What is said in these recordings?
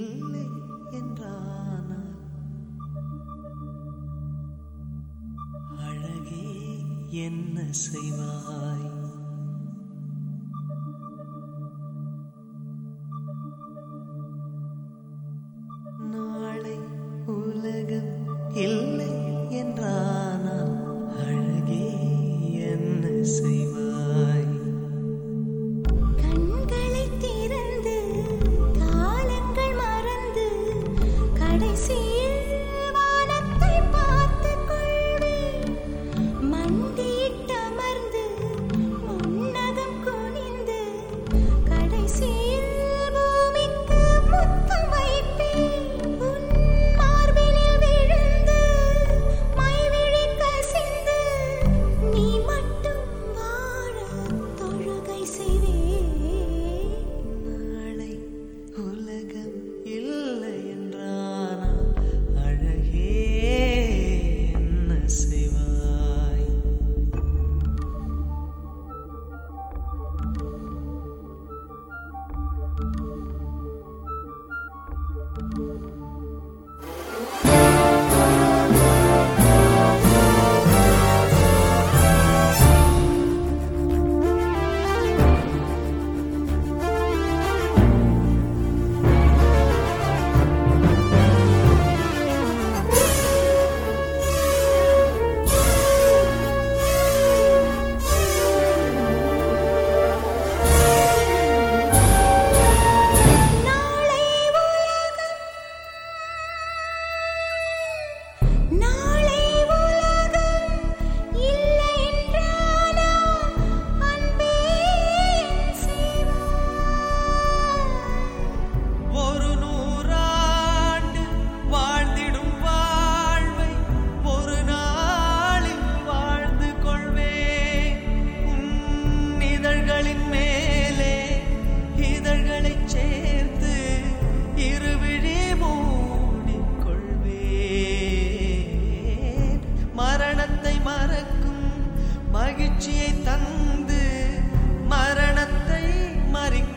இல்லை என்றானால் அழகே என்ன செய்வாய் நாளை உலகம் இல்லை என்றானால் அழகே என்ன செய்வாய் கண்களை திறந்து காலங்கள் மறந்து கடைசியில் வானத்தை பார்த்துக் கொள்வேன் மண்டியிட்டமர்ந்து முன்னகம் குனிந்து கடைசியில் பூமிக்கு முத்தம் வைப்பேன் உன் மார்பினில் விழுந்து மைவிழி கசிந்து நீ மட்டும் வாழ தொழுகை செய்வேன் நாளை உலகம் இல்லை என்றானா அழகே என்ன செய்வாய் நாளை உலகம் நாளை உலகம் இல்லை என்றானா அன்பே என் செய்வாய் ஒரு நூறாண்டு வாழ்ந்திடும் வாழ்வை ஒரு நாளில் வாழ்ந்து கொள்வேன் உன் இதழ்களின் மேலே இதழ்களைச் சேர்த்து இருவிழி மூடிக்கொள்வேன் மரணத்தை மறக்கும் மகிழ்ச்சியை தந்து மரணத்தை மறிக்க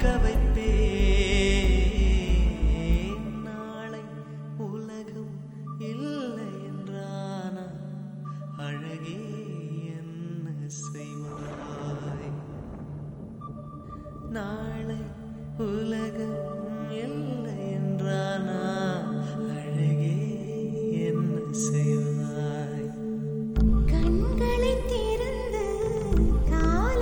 வைப்பேன் நாளை உலகம் இல்லை என்றானா அழகே என்ன செய்வாய் நாளை உலகம் இல்லை என்றானா அழகே என்ன செய்வாய் கண்களை திறந்து கால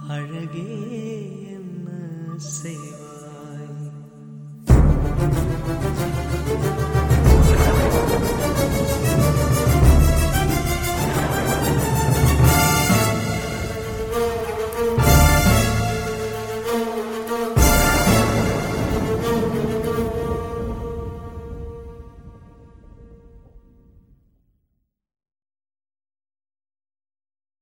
அழகே என்ன செய்வாய்